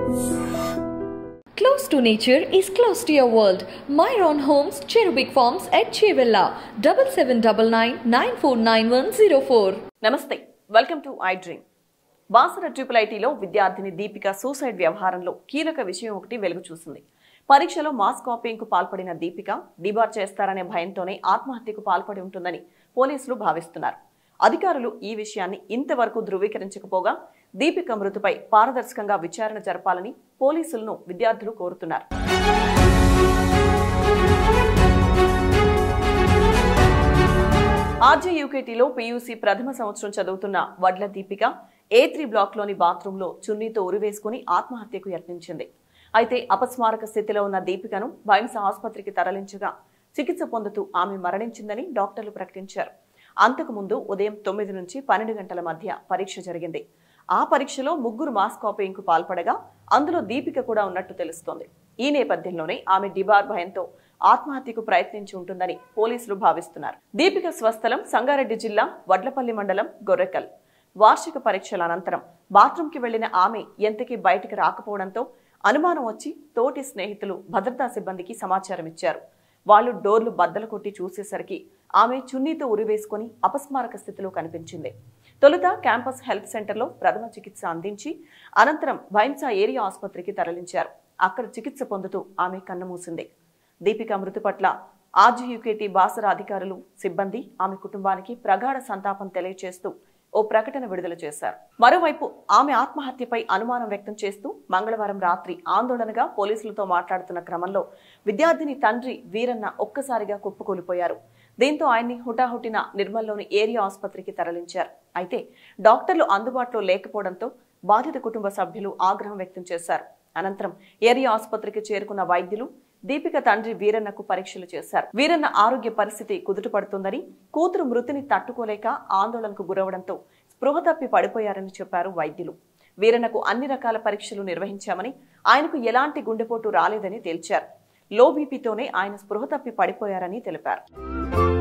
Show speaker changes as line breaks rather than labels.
Close to nature is close to your world. Myron Homes, Cherubic Farms at Chevilla, double seven double nine nine four nine one zero four.
నమస్తే welcome to I dream Basara triple ఐటీలో విద్యార్థిని Deepika suicide వ్యవహారంలో కీలక విషయం ఒకటి వెలుగు చూసింది పరీక్షలో మాస్ కాపీయింగ్కు పాల్పడిన దీపిక డిబార్ చేస్తారనే భయంతోనే ఆత్మహత్యకు పాల్పడి ఉంటుందని పోలీసులు భావిస్తున్నారు అధికారులు ఈ విషయాన్ని ఇంతవరకు ధృవీకరించకపోగా దీపిక మృతిపై పారదర్శకంగా విచారణ జరపాలని పోలీసులను విద్యార్థులు కోరుతున్నారు ఆర్జే యూకేటీలో పీయూసీ ప్రథమ సంవత్సరం చదువుతున్న వడ్ల దీపిక ఏ త్రీ బ్లాక్లోని బాత్రూంలో చున్నీతో ఉరివేసుకుని ఆత్మహత్యకు యత్నించింది అయితే అపస్మారక స్థితిలో ఉన్న దీపికను భైంస ఆసుపత్రికి తరలించగా చికిత్స పొందుతూ ఆమె మరణించిందని డాక్టర్లు ప్రకటించారు అంతకుముందు ఉదయం తొమ్మిది నుంచి పన్నెండు గంటల మధ్య పరీక్ష జరిగింది ఆ పరీక్షలో ముగ్గురు మాస్ కాపీయింగ్కు పాల్పడగా అందులో దీపిక కూడా ఉన్నట్టు తెలుస్తోంది ఈ నేపథ్యంలోనే ఆమె డిబార్ భయంతో ఆత్మహత్యకు ప్రయత్నించి ఉంటుందని పోలీసులు భావిస్తున్నారు దీపిక స్వస్థలం సంగారెడ్డి జిల్లా వడ్లపల్లి మండలం గొర్రెకల్ వార్షిక పరీక్షల అనంతరం బాత్రూంకి వెళ్లిన ఆమె ఎంతకీ బయటికి రాకపోవడంతో అనుమానం వచ్చి తోటి స్నేహితులు భద్రతా సిబ్బందికి సమాచారం ఇచ్చారు వాళ్ళు డోర్లు బద్దలు కొట్టి చూసేసరికి ఆమె చున్నీతో ఉరివేసుకొని అపస్మారక స్థితిలో కనిపించింది తొలుత క్యాంపస్ హెల్త్ సెంటర్లో ప్రథమ చికిత్స అందించి అనంతరం భైంసా ఏరియా ఆసుపత్రికి తరలించారు అక్కడ చికిత్స పొందుతూ ఆమె కన్నుమూసింది దీపిక మృతి పట్ల ఆర్జీయుకేటీ బాసర అధికారులు సిబ్బంది ఆమె కుటుంబానికి ప్రగాఢ సంతాపం తెలియజేస్తూ ఓ ప్రకటన విడుదల చేశారు మరోవైపు ఆమె ఆత్మహత్యపై అనుమానం వ్యక్తం చేస్తూ మంగళవారం రాత్రి ఆందోళనగా పోలీసులతో మాట్లాడుతున్న క్రమంలో విద్యార్థిని తండ్రి వీరన్న ఒక్కసారిగా కుప్పకూలిపోయారు దీంతో ఆయన్ని హుటాహుటిన నిర్మల్లోని ఏరియా ఆసుపత్రికి తరలించారు అయితే డాక్టర్లు అందుబాటులో లేకపోవడంతో బాధిత కుటుంబ సభ్యులు ఆగ్రహం వ్యక్తం చేశారు అనంతరం ఏరియా ఆసుపత్రికి చేరుకున్న వైద్యులు దీపిక తండ్రి వీరన్నకు పరీక్షలు చేశారు వీరన్న ఆరోగ్య పరిస్థితి కుదుటపడుతుందని కూతురు మృతిని తట్టుకోలేక ఆందోళనకు గురవడంతో స్పృహ తప్పి పడిపోయారని చెప్పారు వైద్యులు వీరన్నకు అన్ని రకాల పరీక్షలు నిర్వహించామని ఆయనకు ఎలాంటి గుండెపోటు రాలేదని తేల్చారు లో బీపీతోనే ఆయన స్పృహ తప్పి పడిపోయారని తెలిపారు